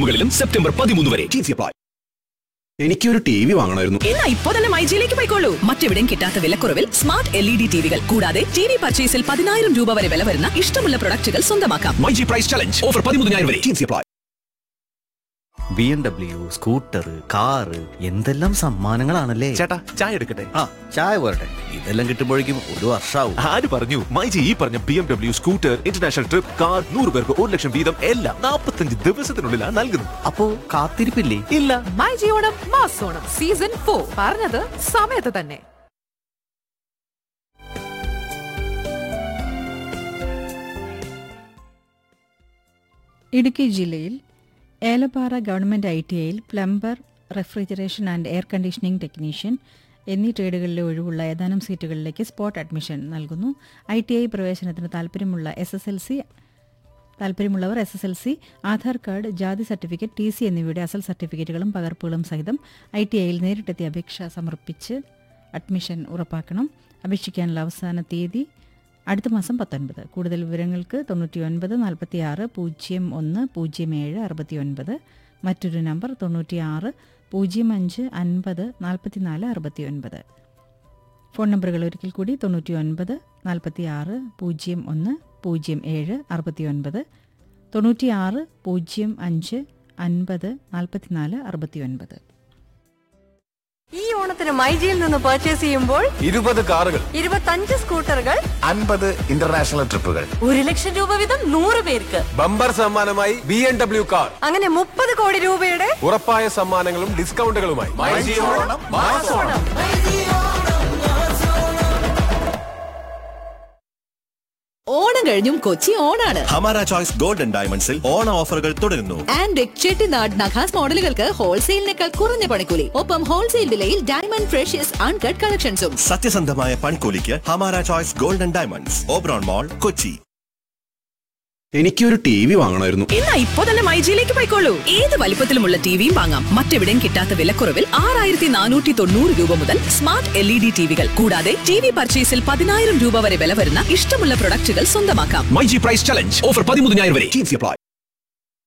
ഷോറൂമുകളിലും September പതിമൂന്ന് വരെ T C apply എനിക്കൊരു ടി വി വാങ്ങണമായിരുന്നു എന്നാ ഇപ്പോ തന്നെ മൈജിയിലേക്ക് പോയിക്കോളൂ മറ്റെവിടെയും കിട്ടാത്ത വിലക്കുറവിൽ സ്മാർട്ട് എൽ ഇ ഡി ടിവികൾ കൂടാതെ ടി വി പർച്ചേസിൽ പതിനായിരം രൂപ വരെ വില വരുന്ന ഇഷ്ടമുള്ള പ്രൊഡക്റ്റുകൾ സ്വന്തമാക്കാം My G price challenge offer പതിമൂന്നായിരം വരെ T C apply B M W scooter car എന്തെല്ലാം സമ്മാനങ്ങളാണല്ലേ ചേട്ടാ ചായ എടുക്കട്ടെ ആ ചായ പോരട്ടെ ഇതെല്ലാം കിട്ടുമ്പോഴേക്കും ഒരു വർഷാവും ആര് പറഞ്ഞു മൈജി ഈ പറഞ്ഞ B M W scooter international trip car നൂറ് പേർക്ക് ഒരു ലക്ഷം വീതം എല്ലാം നാൽപ്പത്തഞ്ച് ദിവസത്തിനുള്ളിലാണ് നൽകുന്നത് അപ്പോ കാത്തിരിപ്പില്ലേ ഇല്ല മൈ ജിയോണം മാസോണം സീസൺ ഫോർ പറഞ്ഞത് സമയത്ത് തന്നെ ഇടുക്കി ജില്ലയിൽ ഏലപ്പാറ ഗവൺമെൻറ് ഐ ടി ഐയിൽ plumber refrigeration and air conditioning technician എന്നീ ട്രേഡുകളിലെ ഒഴിവുള്ള ഏതാനും സീറ്റുകളിലേക്ക് സ്പോട്ട് അഡ്മിഷൻ നൽകുന്നു ഐ ടി ഐ പ്രവേശനത്തിന് താല്പര്യമുള്ള എസ് എസ് എൽ സി താല്പര്യമുള്ളവർ S S L C Aadhaar card ജാതി സർട്ടിഫിക്കറ്റ് ടി സി എന്നിവയുടെ അസൽ സർട്ടിഫിക്കറ്റുകളും പകർപ്പുകളും സഹിതം ഐ ടി ഐയിൽ നേരിട്ടെത്തി അപേക്ഷ സമർപ്പിച്ച് അഡ്മിഷൻ ഉറപ്പാക്കണം അപേക്ഷിക്കാനുള്ള അവസാന തീയതി അടുത്ത മാസം പത്തൊൻപത് കൂടുതൽ വിവരങ്ങൾക്ക് തൊണ്ണൂറ്റി ഒൻപത് നാൽപ്പത്തി ആറ് പൂജ്യം ഒന്ന് പൂജ്യം ഏഴ് അറുപത്തി ഒൻപത് മറ്റൊരു നമ്പർ തൊണ്ണൂറ്റി ആറ് പൂജ്യം അഞ്ച് അൻപത് നാൽപ്പത്തിനാല് അറുപത്തി ഒൻപത് ഫോൺ നമ്പറുകൾ ഒരിക്കൽ കൂടി തൊണ്ണൂറ്റി ഒൻപത് നാൽപ്പത്തി ആറ് പൂജ്യം ഒന്ന് പൂജ്യം ഏഴ് അറുപത്തി ഒൻപത് തൊണ്ണൂറ്റി ആറ് പൂജ്യം അഞ്ച് അൻപത് നാൽപ്പത്തിനാല് അറുപത്തി ഒൻപത് ഈ ഓണത്തിന് മൈജിയിൽ നിന്ന് പർച്ചേസ് ചെയ്യുമ്പോൾ ഇരുപത് കാറുകൾ ഇരുപത്തഞ്ച് സ്കൂട്ടറുകൾ അൻപത് ഇന്റർനാഷണൽ ട്രിപ്പുകൾ ഒരു ലക്ഷം രൂപ വീതം നൂറ് പേർക്ക് ബമ്പർ സമ്മാനമായി ബി എം ഡബ്ല്യു കാർ അങ്ങനെ മുപ്പത് കോടി രൂപയുടെ ഉറപ്പായ സമ്മാനങ്ങളും ഡിസ്കൗണ്ടുകളുമായി മൈജി ഓണം മാസോണം ഓണം കഴിഞ്ഞും കൊച്ചി ഓണാണ് ഹമാര ചോയ്സ് ഗോൾഡൻ ഡയമണ്ട്സിൽ ഓണ ഓഫറുകൾ തുടരുന്നു ആൻഡ് ചെട്ടിനാട് നഖാസ് മോഡലുകൾക്ക് ഹോൾസെയിലിനേക്കാൾ കുറഞ്ഞ പണിക്കൂലി ഒപ്പം ഹോൾസെയിൽ വിലയിൽ ഡയമണ്ട് ഫ്രഷ്യസ് അൺകട്ട് കളക്ഷൻസും സത്യസന്ധമായ പൺകൂലിക്ക് Hamara choice golden diamonds Oberon mall Kochi എനിക്കൊരു ടി വി വാങ്ങണമായിരുന്നു എന്നാ ഇപ്പോ തന്നെ മൈജിയിലേക്ക് പോയിക്കോളൂ ഏത് വലിപ്പത്തിലുമുള്ള ടിവിയും വാങ്ങാം മറ്റെവിടെയും കിട്ടാത്ത വിലക്കുറവിൽ ആറായിരത്തി നാനൂറ്റി തൊണ്ണൂറ് രൂപ മുതൽ സ്മാർട്ട് എൽ ഇ ഡി ടിവികൾ കൂടാതെ ടി വി പർച്ചേസിൽ പതിനായിരം രൂപ വരെ വില വരുന്ന ഇഷ്ടമുള്ള പ്രൊഡക്റ്റുകൾ സ്വന്തമാക്കാം My G price challenge offer പതിമൂന്നായിരം വരെ ടി സി അപ്ലൈ